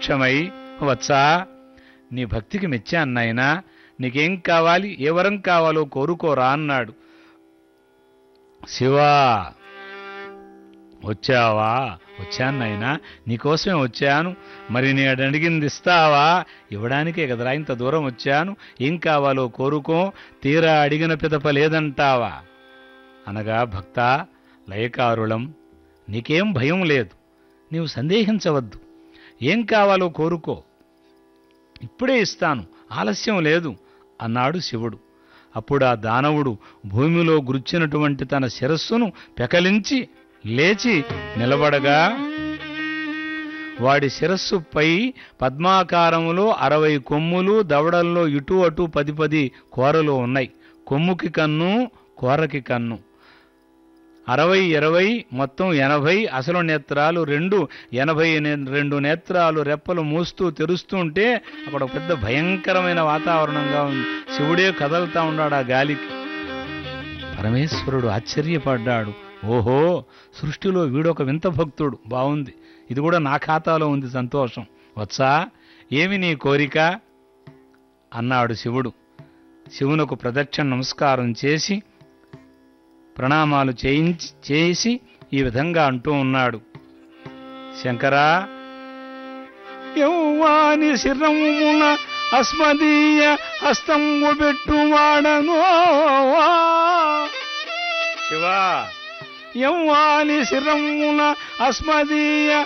ప్రత్యక్షమై వత్సా నీ భక్తికి మెచ్చాను నాయనా నీకేం కావాలి ఏ వరం కావాలో కోరుకోరా అన్నాడు శివా వచ్చావా వచ్చాను నాయనా నీకోసమే వచ్చాను మరి నేను అడిగింది ఇస్తావా ఇవ్వడానికే కదరా ఇంత దూరం వచ్చాను ఏం కావాలో కోరుకో తీరా అడిగిన పిదప లేదంటావా అనగా భక్త లయకారులం నీకేం భయం లేదు నీవు సందేహించవద్దు ఏం కావాలో కోరుకో ఇప్పుడే ఇస్తాను ఆలస్యం లేదు అన్నాడు శివుడు అప్పుడు ఆ దానవుడు భూమిలో గుర్చినటువంటి తన శిరస్సును పెకలించి లేచి నిలబడగా వాడి శిరస్సుపై పద్మాకారములో అరవై కొమ్ములు దవడల్లో ఇటు అటు పది పది కోరలు ఉన్నాయి కొమ్ముకి కన్ను కోరకి కన్ను అరవై ఇరవై మొత్తం ఎనభై అసలు నేత్రాలు రెండు ఎనభై నే- రెండు నేత్రాలు రెప్పలు మూస్తూ తెరుస్తుంటే అక్కడ ఒక పెద్ద భయంకరమైన వాతావరణంగా ఉంది శివుడే కదలుతా ఉన్నాడు ఆ గాలికి పరమేశ్వరుడు ఆశ్చర్యపడ్డాడు ఓహో సృష్టిలో వీడొక వింత భక్తుడు బాగుంది ఇది కూడా నా ఖాతాలో ఉంది సంతోషం వత్సా ఏమి నీ కోరిక అన్నాడు శివుడు శివునకు ప్రదక్షిణ నమస్కారం చేసి ప్రణామాలు చేయించి చేసి ఈ విధంగా అంటూ ఉన్నాడు శంకరా యౌవాని శిరమున అస్మదీయ హస్తంబు పెట్టువాడను శివా యౌవాని శిరమున అస్మదీయ